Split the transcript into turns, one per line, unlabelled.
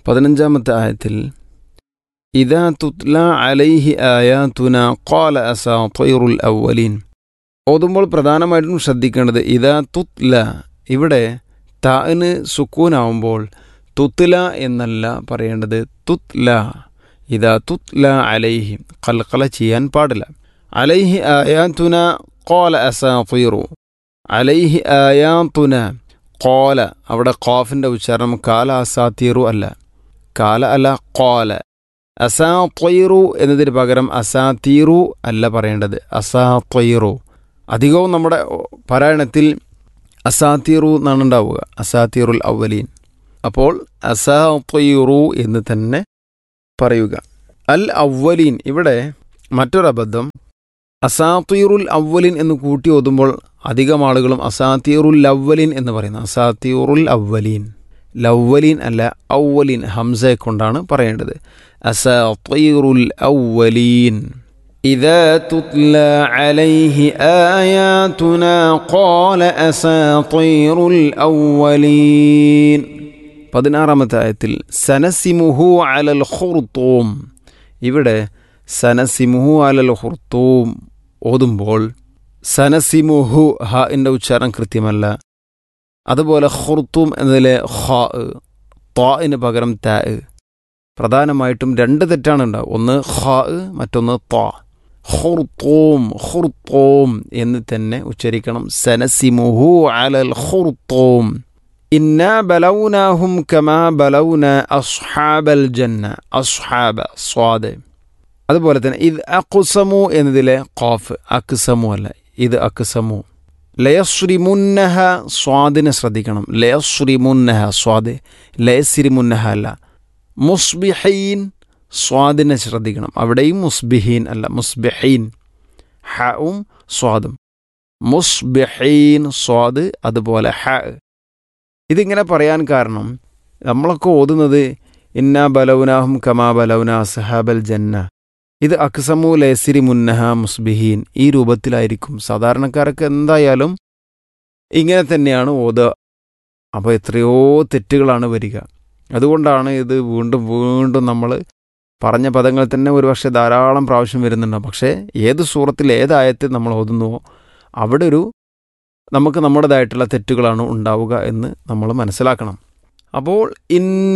പതിനഞ്ചാമത്തെ ആയത്തിൽ ഇതാ തുത്ല അലൈഹി ആയാതുന ഖാല അസാത്തൈറുൽ അവലീൻ ഓതുമ്പോൾ പ്രധാനമായിട്ടും ശ്രദ്ധിക്കേണ്ടത് ഇതാ തുത്ല ഇവിടെ താന് സുക്കൂനാവുമ്പോൾ തുത്ല എന്നല്ല പറയേണ്ടത് തുത്ല ഇതാ തുത്ല അലൈഹി കൽക്കല ചെയ്യാൻ പാടില്ല അലൈഹി ആയാതുന ഖാല അസാത്തൈറു അലൈഹി ആയാതുന കോല അവിടെ ഖാഫിൻ്റെ ഉച്ചാരണം കാല അസാത്തീറു അല്ല കാല അല്ല കോല അസാത്വയിറു എന്നതിന് പകരം അസാത്തീറു അല്ല പറയേണ്ടത് അസാത്വയിറു അധികവും നമ്മുടെ പാരായണത്തിൽ അസാത്തീറു എന്നാണ് ഉണ്ടാവുക അസാത്തീറുൽ അവലീൻ അപ്പോൾ അസാത്വയിറു എന്ന് തന്നെ പറയുക അൽ അവലീൻ ഇവിടെ മറ്റൊരബദ്ധം അസാത്തീറുൽ അവലിൻ എന്ന് കൂട്ടി ഓതുമ്പോൾ അധികം ആളുകളും അസാത്തീറുൽ അവലിൻ എന്ന് പറയുന്നത് അസാത്തീറുൽ അവലീൻ ലവ്വലീൻ അല്ല ഔവലീൻ ഹംസയെ കൊണ്ടാണ് പറയേണ്ടത് അസാത്തീറുൽ അവലീൻ إذا تتلى عليه آياتنا قال أساطير الأولين പതിനാറാമത്തെ ആയത്തിൽ സനസിമുഹു അലൽ ഖുർത്തൂം ഇവിടെ സനസിമുഹു അലൽ ഖുർത്തൂം ഓതുമ്പോൾ സനസിമുഹു ഹ എൻ്റെ ഉച്ചാരണം കൃത്യമല്ല അതുപോലെ ഖുർത്തൂം എന്നതിലെ ഖ ത്വാന് പകരം ത പ്രധാനമായിട്ടും രണ്ട് തെറ്റാണ് ഉണ്ടാവുക ഒന്ന് ഖ മറ്റൊന്ന് ത്വാ ഖുർത്തൂം ഖുർത്തൂം എന്ന് തന്നെ ഉച്ചരിക്കണം സനസിമുഹു അലൽ ഖുർത്തൂം ഇന്ന ബലൗനാഹും കമാ ബലൗന അസ്ഹാബൽ ജന്ന അസ്ഹാബ സ്വാദ് അതുപോലെ തന്നെ ഇത് അക്കുസമു എന്നതിലെ ഖാഫ് അക്സമു അല്ല ഇത് അക്സമു ലയശ്രിമുന്നഹ സ്വാദിനെ ശ്രദ്ധിക്കണം ലയശ്രിമുന്നഹ സ്വാദ് ലയസിരിമുന്നഹ അല്ല മുസ്ബിഹീൻ സ്വാദിനെ ശ്രദ്ധിക്കണം അവിടെയും മുസ്ബിഹീൻ അല്ല മുസ്ബിഹീൻ ഹവും സ്വാദും മുസ്ബിഹീൻ സ്വാദ് അതുപോലെ ഹ ഇതിങ്ങനെ പറയാൻ കാരണം നമ്മളൊക്കെ ഓതുന്നത് ഇന്ന ബലൗനാഹും കമാ ബലൗന സഹാബൽ ജന്ന ഇത് അക്സമു ലേസിരി മുന്നഹ മുസ്ബിഹീൻ ഈ രൂപത്തിലായിരിക്കും സാധാരണക്കാരൊക്കെ എന്തായാലും ഇങ്ങനെ തന്നെയാണ് ഓതുക അപ്പോൾ എത്രയോ തെറ്റുകളാണ് വരിക അതുകൊണ്ടാണ് ഇത് വീണ്ടും വീണ്ടും നമ്മൾ പറഞ്ഞ പദങ്ങൾ തന്നെ ഒരുപക്ഷെ ധാരാളം പ്രാവശ്യം വരുന്നുണ്ട് പക്ഷേ ഏത് സൂറത്തിൽ ഏതായത്തിൽ നമ്മൾ ഓതുന്നുവോ അവിടെ ഒരു നമുക്ക് നമ്മുടേതായിട്ടുള്ള തെറ്റുകളാണ് ഉണ്ടാവുക എന്ന് നമ്മൾ മനസ്സിലാക്കണം അപ്പോൾ ഇൻ